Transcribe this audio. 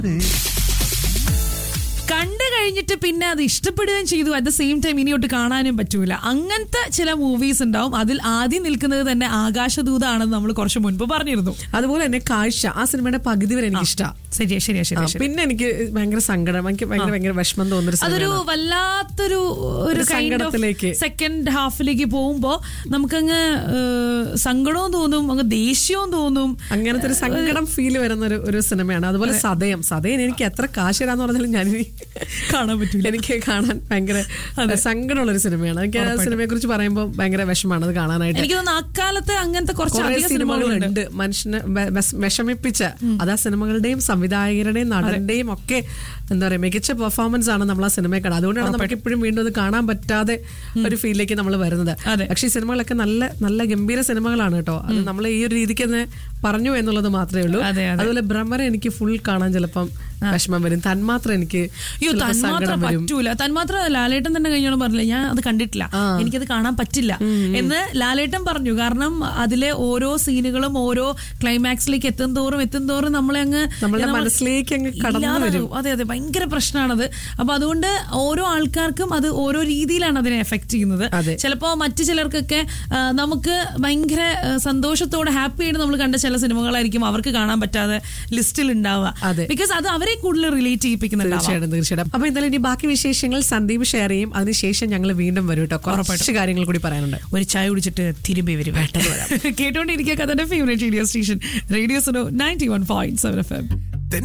കണ്ടു കഴിഞ്ഞിട്ട് പിന്നെ അത് ഇഷ്ടപ്പെടുകയും ചെയ്തു അറ്റ് ദ സെയിം ടൈം ഇനിയോട്ട് കാണാനും പറ്റൂല അങ്ങനത്തെ ചില മൂവീസ് ഉണ്ടാവും അതിൽ ആദ്യം നിൽക്കുന്നത് തന്നെ ആകാശദൂതാണെന്ന് നമ്മൾ കുറച്ച് മുൻപ് പറഞ്ഞിരുന്നു അതുപോലെ തന്നെ കാഴ്ച ആ സിനിമയുടെ പകുതി വരെ എനിക്ക് ഇഷ്ടമാണ് ശരിയാ ശരിയാ ശരിയാ ശരി പിന്നെ എനിക്ക് ഭയങ്കര സങ്കടം എനിക്ക് ഭയങ്കര ഭയങ്കര വിഷമം തോന്നുന്നൊരു അതൊരു സിനിമയാണ്. വല്ലാത്തൊരു ഒരു ഒരു സങ്കടത്തിലേക്ക്. സെക്കൻഡ് ഹാഫിലേക്ക് പോകുമ്പോ നമുക്കങ്ങ് ഏഹ്, സങ്കടവും തോന്നും അങ്ങ് ദേഷ്യവും തോന്നും അങ്ങനത്തെ ഒരു സങ്കടം ഫീൽ വരുന്ന ഒരു ഒരു സിനിമയാണ് അതുപോലെ സതയം സതയം എനിക്ക് എത്ര കാശ് തരാന്ന് പറഞ്ഞാലും ഞാൻ ഇനി കാണാൻ പറ്റൂല എനിക്ക് കാണാൻ ഭയങ്കര സങ്കടമുള്ള ഒരു സിനിമയാണ് എനിക്ക് ആ സിനിമയെ കുറിച്ച് പറയുമ്പോൾ ഭയങ്കര വിഷമാണ് അത് കാണാനായിട്ട് എനിക്ക് തോന്നുന്നു അക്കാലത്ത് അങ്ങനത്തെ കുറച്ച് കുറെ അധികം സിനിമകളുണ്ട് സിനിമകളുണ്ട് മനുഷ്യനെ വെ- വെസ്- വിഷമിപ്പിച്ച അത് ആ സിനിമകളുടെയും സംവിധായകരുടെയും നടന്റെയും ഒക്കെ എന്താ പറയാ മികച്ച പെർഫോമൻസ് ആണ് നമ്മൾ ആ സിനിമയെ കാണുന്നത് അതുകൊണ്ടാണ് നമുക്ക് ഇപ്പോഴും വീണ്ടും അത് കാണാൻ പറ്റാതെ ഒരു ഫീലിലേക്ക് നമ്മൾ വരുന്നത് അതെ. പക്ഷേ ഈ സിനിമകളൊക്കെ നല്ല നല്ല ഗംഭീര സിനിമകളാണ് കേട്ടോ അത് നമ്മൾ ഈ ഒരു രീതിക്ക് തന്നെ പറഞ്ഞു എന്നുള്ളത് മാത്രമേ ഉള്ളൂ അതെ, അതെ. അതുപോലെ ഭ്രമരം എനിക്ക് ഫുൾ കാണാൻ ചിലപ്പം വിഷമം വരും തന്മാത്ര എനിക്ക് അയ്യോ ചിലപ്പോൾ തന്മാത്ര സങ്കടം വരും പറ്റൂല തന്മാത്ര ലാലേട്ടൻ തന്നെ കഴിഞ്ഞോളം പറഞ്ഞില്ല ഞാൻ അത് കണ്ടിട്ടില്ല എനിക്കത് കാണാൻ പറ്റില്ല എന്ന് ലാലേട്ടൻ പറഞ്ഞു കാരണം അതിലെ ഓരോ സീനുകളും ഓരോ ക്ലൈമാക്സിലേക്ക് എത്തും തോറും എത്തും തോറും നമ്മളെ അങ്ങ് നമ്മളുടെ നമ്മൾ മനസ്സിലേക്ക് അങ്ങ് കടന്നു ഇല്ലാതാകും. വരും. അതെ അതെ ഭയങ്കര പ്രശ്നമാണത് അപ്പൊ അതുകൊണ്ട് ഓരോ ആൾക്കാർക്കും അത് ഓരോ രീതിയിലാണ് അതിനെ എഫക്ട് ചെയ്യുന്നത് അതെ. ചിലപ്പോ മറ്റു ചിലർക്കൊക്കെ ആ, നമുക്ക് ഭയങ്കര ആ, സന്തോഷത്തോടെ ഹാപ്പി ആയിട്ട് നമ്മൾ കണ്ട ചില സിനിമകളായിരിക്കും അവർക്ക് കാണാൻ പറ്റാതെ ലിസ്റ്റിൽ ഉണ്ടാവുക അതെ. ബിക്കോസ് അത് അവരെ കൂടുതൽ റിലേറ്റ് ചെയ്യിപ്പിക്കുന്നുണ്ടാവും തീർച്ചയായിട്ടും തീർച്ചയായിട്ടും അപ്പൊ എന്തായാലും ഇനി ബാക്കി വിശേഷങ്ങൾ സന്ദീപ് ഷെയർ ചെയ്യും അതിനുശേഷം ഞങ്ങൾ വീണ്ടും വരും കേട്ടോ കുറച്ച് കാര്യങ്ങൾ കൂടി പറയാനുണ്ട് ഒരു ചായ കുടിച്ചിട്ട് തിരുമ്പി വരും കേട്ടോണ്ടിരിക്കുക കഥന്റെ favourite radio station Radio Suno ninety one point seven F M